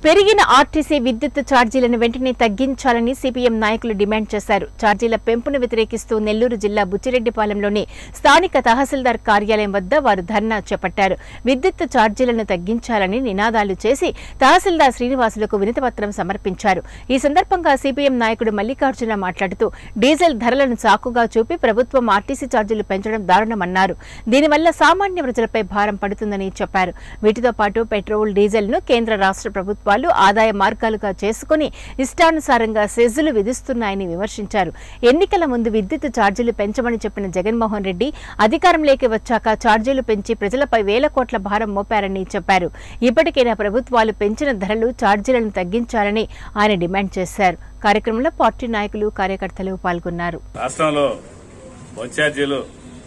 పెరిగిన ఆర్టీసీ విద్యుత్ ఛార్జీలను వెంటనే తగ్గించాలని సిపిఎం నాయకులు డిమాండ్ చేశారు ఛార్జీల పెంపును వ్యతిరేకిస్తూ నెల్లూరు జిల్లా బుచ్చిరెడ్డిపాలెంలోని స్థానిక తహసీల్దార్ కార్యాలయం వద్ద వారు ధర్నా చేపట్టారు విద్యుత్ ఛార్జీలను తగ్గించాలని నినాదాలు చేసి తహసీల్దార్ శ్రీనివాసులకు వినతిపత్రం సమర్పించారు ఈ సందర్భంగా సిపిఎం నాయకుడు మల్లికార్జున మాట్లాడుతూ డీజిల్ ధరలను సాకుగా చూపి ప్రభుత్వం ఆర్టీసీ ఛార్జీలు పెంచడం దారుణమన్నారు దీనివల్ల సామాన్య ప్రజలపై భారం పడుతుందని చెప్పారు వీటితో పాటు పెట్రోల్ డీజిల్ ను కేంద్ర రాష్ట్ర ప్రభుత్వాలు ఆదాయ మార్గాలుగా చేసుకుని ఇష్టానుసారంగా సెజ్జులు విధిస్తున్నాయని విమర్శించారు ఎన్నికల ముందు విద్యుత్ ఛార్జీలు పెంచమని చెప్పిన జగన్మోహన్ రెడ్డి అధికారంలోకి వచ్చాక ఛార్జీలు పెంచి ప్రజలపై వేల కోట్ల భారం మోపారని చెప్పారు ఇప్పటికైనా ప్రభుత్వాలు పెంచిన ధరలు ఛార్జీలను తగ్గించాలని ఆయన డిమాండ్ చేశారు కార్యక్రమంలో పార్టీ నాయకులు కార్యకర్తలు పాల్గొన్నారు రాష్ట్రంలో బస్ ఛార్జీలు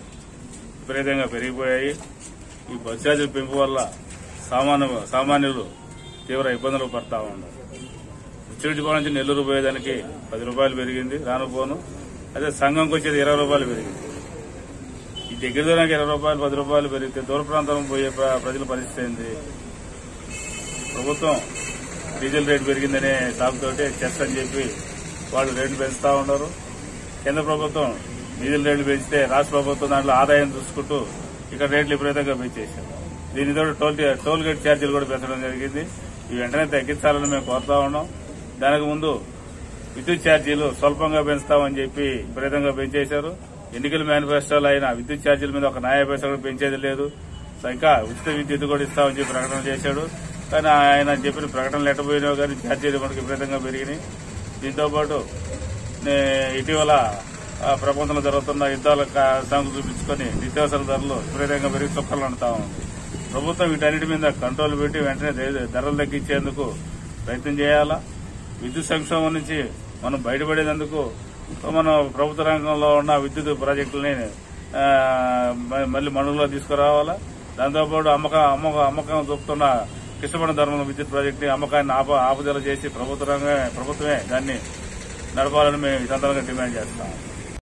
విపరీతంగా పెరిగిపోయాయి ఈ బస్ ఛార్జీల పెంపు వల్ల సామాన్య సామాన్యులు తీవ్ర ఇబ్బందులు పడతా ఉన్నారు ఉచ్చిరెడ్డిపాలెం నుంచి నెల్లూరు పోయేదానికి పది రూపాయలు పెరిగింది రాను పోను అదే సంఘంకి వచ్చేది ఇరవై రూపాయలు పెరిగింది ఈ దగ్గర దూరానికి ఇరవై రూపాయలు పది రూపాయలు పెరిగితే దూర ప్రాంతం పోయే ప్ర- ప్రజల పరిస్థితి ఏంది ప్రభుత్వం డీజిల్ రేటు పెరిగిందనే సాగుతోటి చెస్ అని చెప్పి వాళ్ళు రేట్లు పెంచుతా ఉన్నారు కేంద్ర ప్రభుత్వం డీజిల్ రేట్లు పెంచితే రాష్ట్ర ప్రభుత్వం దాంట్లో ఆదాయం చూసుకుంటూ ఇక్కడ రేట్లు విపరీతంగా పెంచేశారు దీనితో టోల్ టోల్ గేట్ ఛార్జీలు కూడా పెంచడం జరిగింది ఇవి వెంటనే తగ్గించాలని మేము కోరుతా ఉన్నాం దానికి ముందు విద్యుత్ ఛార్జీలు స్వల్పంగా పెంచుతామని చెప్పి విపరీతంగా పెంచేశారు ఎన్నికల మేనిఫెస్టోలో అయిన విద్యుత్ ఛార్జీల మీద ఒక న్యాయ పైసా కూడా పెంచేది లేదు సో ఇంకా ఉచిత విద్యుత్ కూడా ఇస్తామని చెప్పి ప్రకటన చేశాడు కానీ ఆయన చెప్పిన ప్రకటనలు ఎట్టబోయినావు కానీ ఛార్జీలు మనకి విపరీతంగా పెరిగినాయి దీంతో పాటు నే- ఇటీవల ఆ, ప్రపంచంలో జరుగుతున్న యుద్ధాల కా- సాగు చూపించుకొని నిత్యావసర ధరలు విపరీతంగా పెరిగి చొక్కలు అంటా ఉంది ప్రభుత్వం వీటన్నిటి మీద కంట్రోల్ పెట్టి వెంటనే ధర- ధరలు తగ్గించేందుకు ప్రయత్నం చేయాలా విద్యుత్ సంక్షోభం నుంచి మనం బయటపడేందుకు మనం ప్రభుత్వ రంగంలో ఉన్న విద్యుత్ ప్రాజెక్టులని ఆ, మ- మళ్ళీ మనుగడలో తీసుకురావాలా దాంతోపాటు అమ్మక అమ్మక అమ్మకం చూపుతున్న కృష్ణపణ ధర్మం విద్యుత్ ప్రాజెక్టుని అమ్మకాన్ని ఆప ఆపుదల చేసి ప్రభుత్వ రంగమే ప్రభుత్వమే దాన్ని నడపాలని మేము ఈ సందర్భంగా డిమాండ్ చేస్తాం